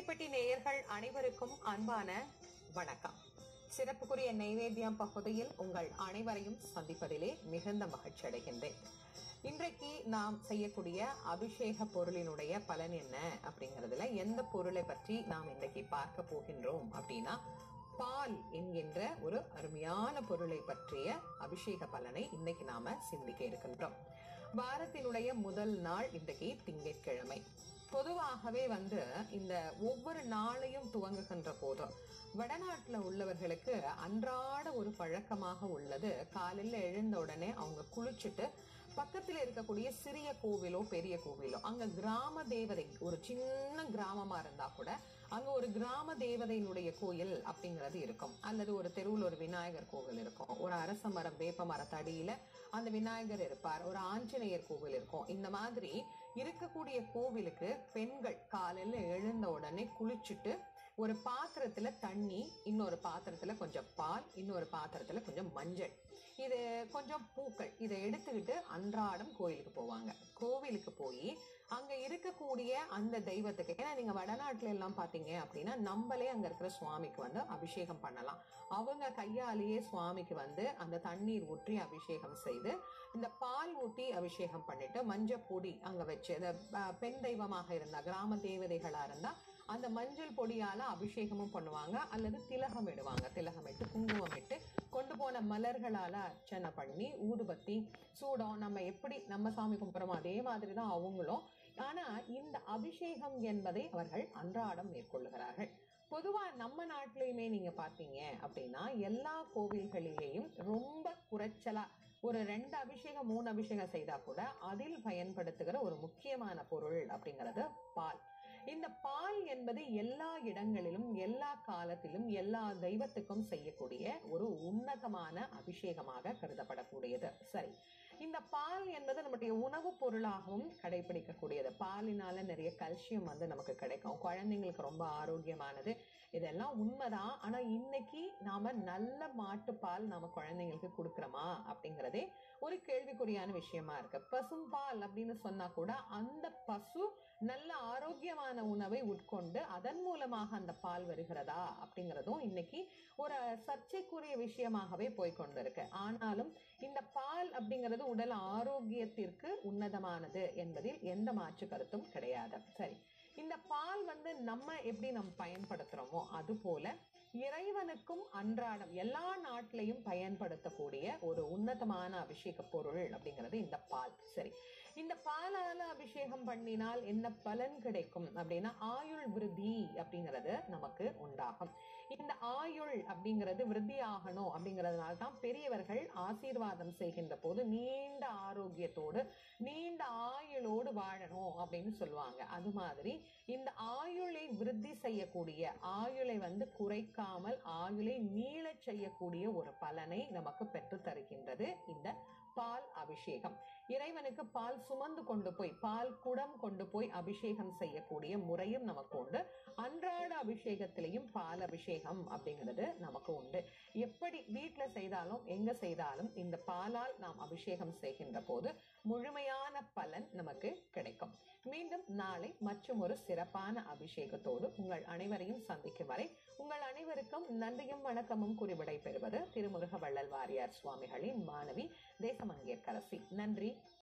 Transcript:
தீப்பெட்டி நேயர்கள் அனைவருக்கும் அன்பான வணக்கம் சிறப்புக்குரிய நைவேத்தியம் பகுதியில் உங்கள் அனைவரையும் சந்திப்பதிலே மிகுந்த மகிழ்ச்சி அடைகின்றேன் இன்றைக்கு நாம் செய்யக்கூடிய அபிஷேக பொருளினுடைய பலன் என்ன அப்படிங்கறதுல எந்த பொருளை பற்றி நாம் இன்றைக்கு பார்க்க போகின்றோம் அப்படின்னா பால் என்கின்ற ஒரு அருமையான பொருளை பற்றிய அபிஷேக பலனை இன்னைக்கு நாம சிந்திக்க இருக்கின்றோம் வாரத்தினுடைய முதல் நாள் இன்றைக்கு திங்கட்கிழமை பொதுவாகவே வந்து இந்த ஒவ்வொரு நாளையும் துவங்குகின்ற போதும் வடநாட்டுல உள்ளவர்களுக்கு அன்றாட ஒரு பழக்கமாக உள்ளது காலையில எழுந்த உடனே அவங்க குளிச்சுட்டு பக்கத்துல இருக்கக்கூடிய சிறிய கோவிலோ பெரிய கோவிலோ அங்க கிராம தேவதை ஒரு சின்ன கிராமமா இருந்தா கூட அங்க ஒரு கிராம தேவதையினுடைய கோயில் அப்படிங்கிறது இருக்கும் அல்லது ஒரு தெருவில் ஒரு விநாயகர் கோவில் இருக்கும் ஒரு அரச மரம் வேப்ப மரத்தடியில அந்த விநாயகர் இருப்பார் ஒரு ஆஞ்சநேயர் கோவில் இருக்கும் இந்த மாதிரி இருக்கக்கூடிய கோவிலுக்கு பெண்கள் காலையில எழுந்த உடனே குளிச்சுட்டு ஒரு பாத்திரத்துல தண்ணி இன்னொரு பாத்திரத்துல கொஞ்சம் பால் இன்னொரு பாத்திரத்துல கொஞ்சம் மஞ்சள் இது கொஞ்சம் பூக்கள் இதை எடுத்துக்கிட்டு அன்றாடம் கோயிலுக்கு போவாங்க கோவிலுக்கு போய் அங்க இருக்கக்கூடிய அந்த தெய்வத்துக்கு ஏன்னா நீங்க வடநாட்டுல எல்லாம் பாத்தீங்க அப்படின்னா நம்மளே அங்க இருக்கிற சுவாமிக்கு வந்து அபிஷேகம் பண்ணலாம் அவங்க கையாலேயே சுவாமிக்கு வந்து அந்த தண்ணீர் ஊற்றி அபிஷேகம் செய்து இந்த பால் ஊட்டி அபிஷேகம் பண்ணிட்டு மஞ்சள் பொடி அங்க வச்சு இந்த அஹ், பெண் தெய்வமாக இருந்தா கிராம தேவதைகளா இருந்தா அந்த மஞ்சள் பொடியால அபிஷேகமும் பண்ணுவாங்க அல்லது திலகம் இடுவாங்க திலகம் இட்டு குங்குமம் இட்டு கொண்டு போன மலர்களால அர்ச்சனை பண்ணி ஊதுபத்தி சூடம் நம்ம எப்படி நம்ம சாமி கும்பிட்றோமோ அதே மாதிரி தான் அவங்களும் ஆனா இந்த அபிஷேகம் என்பதை அவர்கள் அன்றாடம் மேற்கொள்ளுகிறார்கள் பொதுவா நம்ம நாட்டிலையுமே நீங்க பாத்தீங்க அப்படின்னா எல்லா கோவில்களிலேயும் ரொம்ப குறைச்சலா ஒரு ரெண்டு அபிஷேகம் மூணு அபிஷேகம் செய்தா கூட அதில் பயன்படுத்துகிற ஒரு முக்கியமான பொருள் அப்படிங்கிறது பால் இந்த பால் என்பது எல்லா இடங்களிலும் எல்லா காலத்திலும் எல்லா தெய்வத்துக்கும் செய்யக்கூடிய ஒரு உன்னதமான அபிஷேகமாக கருதப்படக்கூடியது சரி இந்த பால் என்பது நம்முடைய உணவுப் பொருளாகவும் கடைபிடிக்கக்கூடியது பாலினால நிறைய கல்சியம் வந்து நமக்கு கிடைக்கும் குழந்தைங்களுக்கு ரொம்ப ஆரோக்கியமானது இதெல்லாம் உண்மைதான் ஆனா இன்னைக்கு நாம நல்ல மாட்டுப்பால் நாம குழந்தைங்களுக்கு கொடுக்கிறோமா அப்படிங்கறதே ஒரு கேள்விக்குறியான விஷயமா இருக்கு பசும்பால் அப்படின்னு சொன்னா கூட அந்த பசு நல்ல ஆரோக்கியமான உணவை உட்கொண்டு அதன் மூலமாக அந்த பால் வருகிறதா அப்படிங்கிறதும் இன்னைக்கு ஒரு சர்ச்சைக்குரிய விஷயமாகவே போய்கொண்டிருக்கு ஆனாலும் இந்த பால் அப்படிங்கிறது உடல் ஆரோக்கியத்திற்கு உன்னதமானது என்பதில் எந்த மாற்று கருத்தும் கிடையாது சரி இந்த பால் வந்து நம்ம எப்படி நம்ம பயன்படுத்துறோமோ அது போல இறைவனுக்கும் அன்றாடம் எல்லா நாட்டிலையும் பயன்படுத்தக்கூடிய ஒரு உன்னதமான அபிஷேக பொருள் அப்படிங்கிறது இந்த பால் சரி இந்த பாலால அபிஷேகம் பண்ணினால் என்ன பலன் கிடைக்கும் அப்படின்னா ஆயுள் விருத்தி அப்படிங்கிறது நமக்கு உண்டாகும் இந்த ஆயுள் அப்படிங்கிறது விருத்தி ஆகணும் அப்படிங்கிறதுனால தான் பெரியவர்கள் ஆசீர்வாதம் செய்கின்ற போது நீண்ட ஆரோக்கியத்தோடு நீண்ட ஆயுளோடு வாழணும் அப்படின்னு சொல்லுவாங்க அது மாதிரி இந்த ஆயுளை விருத்தி செய்யக்கூடிய ஆயுளை வந்து குறைக்காமல் ஆயுளை நீளச் செய்யக்கூடிய ஒரு பலனை நமக்கு பெற்று தருகின்றது இந்த பால் அபிஷேகம் இறைவனுக்கு பால் சுமந்து கொண்டு போய் பால் குடம் கொண்டு போய் அபிஷேகம் செய்யக்கூடிய முறையும் நமக்கு உண்டு அன்றாட அபிஷேகத்திலையும் பால் அபிஷேகம் அப்படிங்கிறது நமக்கு உண்டு எப்படி வீட்டுல செய்தாலும் எங்க செய்தாலும் இந்த பாலால் நாம் அபிஷேகம் செய்கின்ற போது முழுமையான பலன் நமக்கு கிடைக்கும் மீண்டும் நாளை மற்றும் ஒரு சிறப்பான அபிஷேகத்தோடு உங்கள் அனைவரையும் சந்திக்கும் வரை உங்கள் அனைவருக்கும் நன்றியும் வணக்கமும் குறிவிடை பெறுவது திருமுருக வள்ளல் வாரியார் சுவாமிகளின் மாணவி தேசமங்கேற்கரசி நன்றி